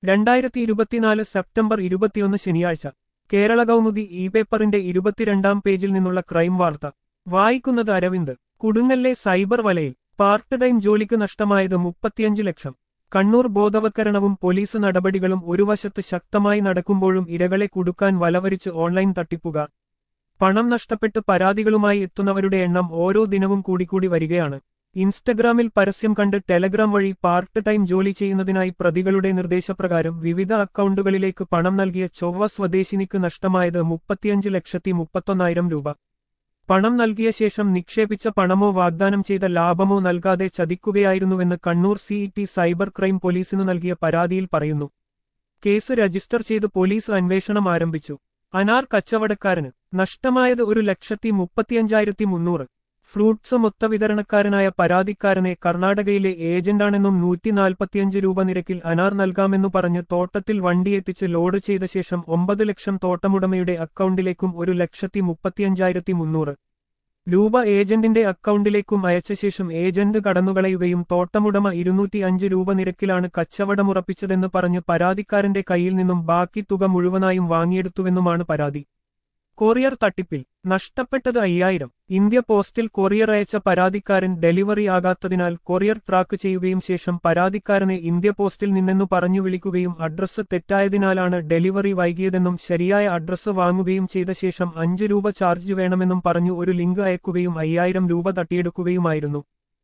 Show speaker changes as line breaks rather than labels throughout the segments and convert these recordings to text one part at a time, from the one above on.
രണ്ടായിരത്തി ഇരുപത്തിനാല് സെപ്റ്റംബർ ഇരുപത്തിയൊന്ന് ശനിയാഴ്ച കേരള കൗമുദി ഇ പേപ്പറിന്റെ ഇരുപത്തിരണ്ടാം പേജിൽ നിന്നുള്ള ക്രൈം വാർത്ത വായിക്കുന്നത് അരവിന്ദ് കുടുങ്ങല്ലെ സൈബർ വലയിൽ പാർട്ട് ടൈം ജോലിക്ക് നഷ്ടമായത് മുപ്പത്തിയഞ്ച് ലക്ഷം കണ്ണൂർ ബോധവൽക്കരണവും പോലീസ് നടപടികളും ഒരു വശത്ത് ശക്തമായി നടക്കുമ്പോഴും ഇരകളെ കുടുക്കാൻ വലവരിച്ച് ഓൺലൈൻ തട്ടിപ്പുകാർ പണം നഷ്ടപ്പെട്ട് പരാതികളുമായി എത്തുന്നവരുടെ എണ്ണം ഓരോ ദിനവും കൂടിക്കൂടി വരികയാണ് ഇൻസ്റ്റഗ്രാമിൽ പരസ്യം കണ്ട് ടെലഗ്രാം വഴി പാർട്ട് ടൈം ജോലി ചെയ്യുന്നതിനായി പ്രതികളുടെ നിർദ്ദേശപ്രകാരം വിവിധ അക്കൗണ്ടുകളിലേക്ക് പണം നൽകിയ ചൊവ്വ സ്വദേശിനിക്ക് നഷ്ടമായത് മുപ്പത്തിയഞ്ച് ലക്ഷത്തി മുപ്പത്തൊന്നായിരം രൂപ പണം നൽകിയ ശേഷം നിക്ഷേപിച്ച പണമോ വാഗ്ദാനം ചെയ്ത ലാഭമോ നൽകാതെ ചതിക്കുകയായിരുന്നുവെന്ന് കണ്ണൂർ സിഇടി സൈബർ ക്രൈം പോലീസിനു നൽകിയ പരാതിയിൽ പറയുന്നു കേസ് രജിസ്റ്റർ ചെയ്ത് പോലീസ് അന്വേഷണം ആരംഭിച്ചു അനാർ കച്ചവടക്കാരന് നഷ്ടമായത് ഒരു ലക്ഷത്തി മുപ്പത്തിയഞ്ചായിരത്തി മുന്നൂറ് ഫ്രൂട്ട്സ് മൊത്തവിതരണക്കാരനായ പരാതിക്കാരനെ കർണാടകയിലെ ഏജന്റാണെന്നും നൂറ്റി നാൽപ്പത്തിയഞ്ച് രൂപ നിരക്കിൽ അനാർ നൽകാമെന്നു പറഞ്ഞ് തോട്ടത്തിൽ വണ്ടിയെത്തിച്ച് ലോഡ് ചെയ്ത ശേഷം ഒമ്പത് ലക്ഷം തോട്ടമുടമയുടെ അക്കൗണ്ടിലേക്കും ഒരു ലക്ഷത്തി മുപ്പത്തിയഞ്ചായിരത്തി മുന്നൂറ് രൂപ ഏജന്റിന്റെ അക്കൗണ്ടിലേക്കും അയച്ച ശേഷം ഏജന്റ് കടന്നുകളയുകയും തോട്ടമുടമ ഇരുന്നൂറ്റി അഞ്ച് രൂപ നിരക്കിലാണ് കച്ചവടമുറപ്പിച്ചതെന്ന് പറഞ്ഞ് പരാതിക്കാരന്റെ കയ്യിൽ നിന്നും ബാക്കി തുക മുഴുവനായും വാങ്ങിയെടുത്തുവെന്നുമാണ് പരാതി കൊറിയർ തട്ടിപ്പിൽ നഷ്ടപ്പെട്ടത് അയ്യായിരം ഇന്ത്യ പോസ്റ്റിൽ കൊറിയർ അയച്ച പരാതിക്കാരൻ ഡെലിവറി ആകാത്തതിനാൽ കൊറിയർ ട്രാക്ക് ചെയ്യുകയും ശേഷം പരാതിക്കാരനെ ഇന്ത്യ പോസ്റ്റിൽ നിന്നെന്നു പറഞ്ഞു വിളിക്കുകയും അഡ്രസ്സ് തെറ്റായതിനാലാണ് ഡെലിവറി വൈകിയതെന്നും ശരിയായ അഡ്രസ്സ് വാങ്ങുകയും ചെയ്ത ശേഷം അഞ്ച് രൂപ ചാർജ് വേണമെന്നും പറഞ്ഞു ഒരു ലിങ്ക് അയക്കുകയും അയ്യായിരം രൂപ തട്ടിയെടുക്കുകയുമായിരുന്നു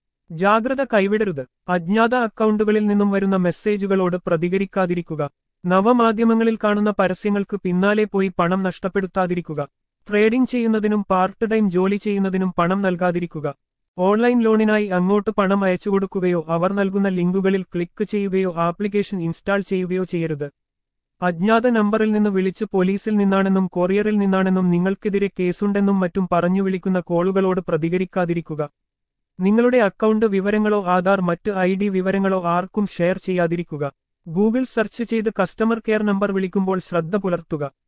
ജാഗ്രത കൈവിടരുത് അജ്ഞാത അക്കൗണ്ടുകളിൽ നിന്നും വരുന്ന മെസ്സേജുകളോട് പ്രതികരിക്കാതിരിക്കുക നവമാധ്യമങ്ങളിൽ കാണുന്ന പരസ്യങ്ങൾക്ക് പിന്നാലെ പോയി പണം നഷ്ടപ്പെടുത്താതിരിക്കുക ട്രേഡിംഗ് ചെയ്യുന്നതിനും പാർട്ട് ടൈം ജോലി ചെയ്യുന്നതിനും പണം നൽകാതിരിക്കുക ഓൺലൈൻ ലോണിനായി അങ്ങോട്ട് പണം അയച്ചുകൊടുക്കുകയോ അവർ നൽകുന്ന ലിങ്കുകളിൽ ക്ലിക്ക് ചെയ്യുകയോ ആപ്ലിക്കേഷൻ ഇൻസ്റ്റാൾ ചെയ്യുകയോ ചെയ്യരുത് അജ്ഞാത നമ്പറിൽ നിന്ന് വിളിച്ച് പോലീസിൽ നിന്നാണെന്നും കൊറിയറിൽ നിന്നാണെന്നും നിങ്ങൾക്കെതിരെ കേസുണ്ടെന്നും മറ്റും പറഞ്ഞു വിളിക്കുന്ന കോളുകളോട് പ്രതികരിക്കാതിരിക്കുക നിങ്ങളുടെ അക്കൗണ്ട് വിവരങ്ങളോ ആധാർ മറ്റ് ഐ ഡി വിവരങ്ങളോ ആർക്കും ഷെയർ ചെയ്യാതിരിക്കുക ഗൂഗിൾ സെർച്ച് ചെയ്ത് കസ്റ്റമർ കെയർ നമ്പർ വിളിക്കുമ്പോൾ ശ്രദ്ധ പുലർത്തുക